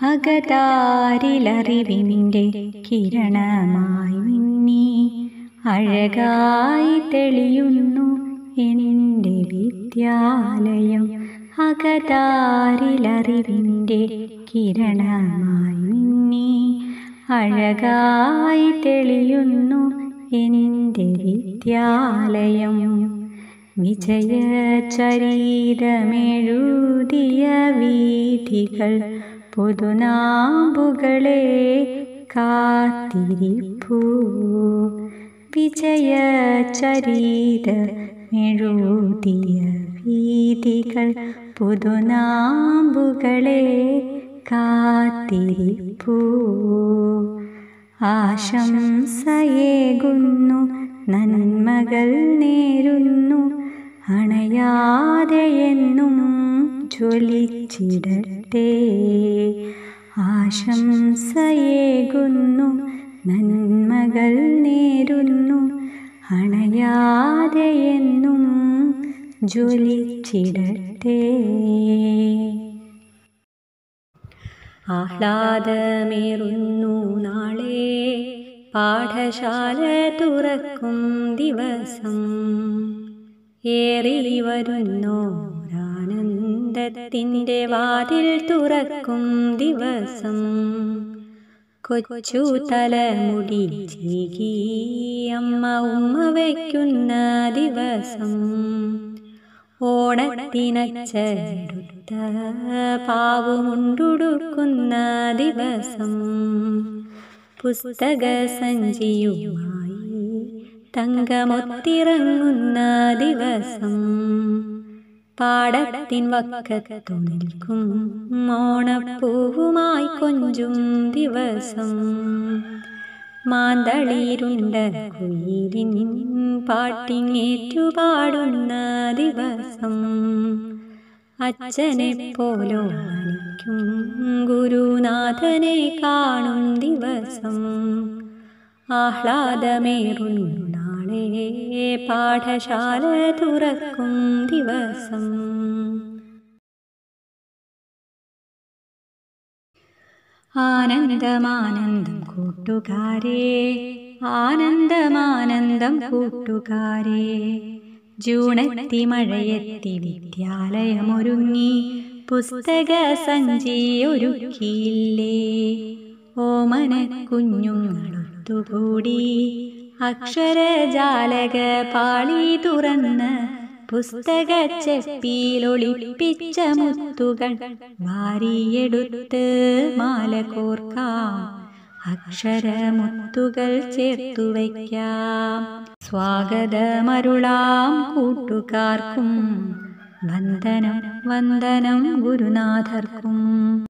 അകതാരിലറിവിൻ്റെ കിരണമായി മിന്നി അഴകായി തെളിയുന്നു എൻ്റെ വിദ്യാലയം അകതാരിലറിവിൻ്റെ കിരണമായി മിന്നി അഴകായി തെളിയുന്നു എൻ്റെ വിദ്യാലയം വിജയചരിതമെഴുതിയ വീഥികൾ പുതുനാമ്പുകളെ കാത്തിരിപ്പൂ വിജയചരിതമെഴുതിയ വീഥികൾ പുതുനാമ്പുകളെ കാത്തിരിപ്പൂ ആശംസയേകുന്നു നന്മകൾ നേരുന്നു അണയാതെയെന്നും ജ്വലിച്ചിടട്ടെ ആശംസയേകുന്നു നന്മകൾ നേരുന്നു അണയാതെയെന്നും ജ്വലിച്ചിടട്ടെ ആഹ്ലാദമേറുന്നു നാളെ പാഠശാല തുറക്കും ദിവസം ഏറി വരുന്നോരാനന്ദത്തിൻ്റെ വാതിൽ തുറക്കും ദിവസം കൊച്ചു തലമുടി ചീകി അമ്മ ഉമ്മ വയ്ക്കുന്ന ദിവസം ഓണത്തിനച്ചെടുത്ത പാവുമുണ്ടുടുക്കുന്ന ദിവസം പുസ്തക സഞ്ചിയുമായി തങ്കമൊത്തിറങ്ങുന്ന ദിവസം പാടത്തിൻ വക്കത്തു നിൽക്കും ഓണപ്പൂവുമായി കൊഞ്ചും ദിവസം മാന്തളിരുണ്ട കുയിലിൻ പാട്ടിങ്ങേറ്റുപാടുന്ന ദിവസം അച്ഛനെ പോലോ മനിക്കും ഗുരുനാഥനെ കാണും ദിവസം ആഹ്ലാദമേറുന്നു നാളെ പാഠശാല തുറക്കും ദിവസം ആനന്ദമാനന്ദം കൂട്ടുകാരേ ആനന്ദമാനന്ദം കൂട്ടുകാരേ ജൂണെത്തി മഴയെത്തി വിദ്യാലയമൊരുങ്ങി പുസ്തക സഞ്ചി ഒരുക്കിയില്ലേ ഓമന കുഞ്ഞുങ്ങളൊത്തുകൂടി അക്ഷരജാലക പാളി തുറന്ന് പുസ്തകച്ചെപ്പിയിലൊളിപ്പിച്ച മുത്തുകൾ വാരിയെടുത്ത് മാല കോർക്കാം അക്ഷരമുത്തുകൾ ചേർത്തു വയ്ക്കാം സ്വാഗതമരുളാം കൂട്ടുകാർക്കും വന്ദനം വന്ദനം ഗുരുനാഥർക്കും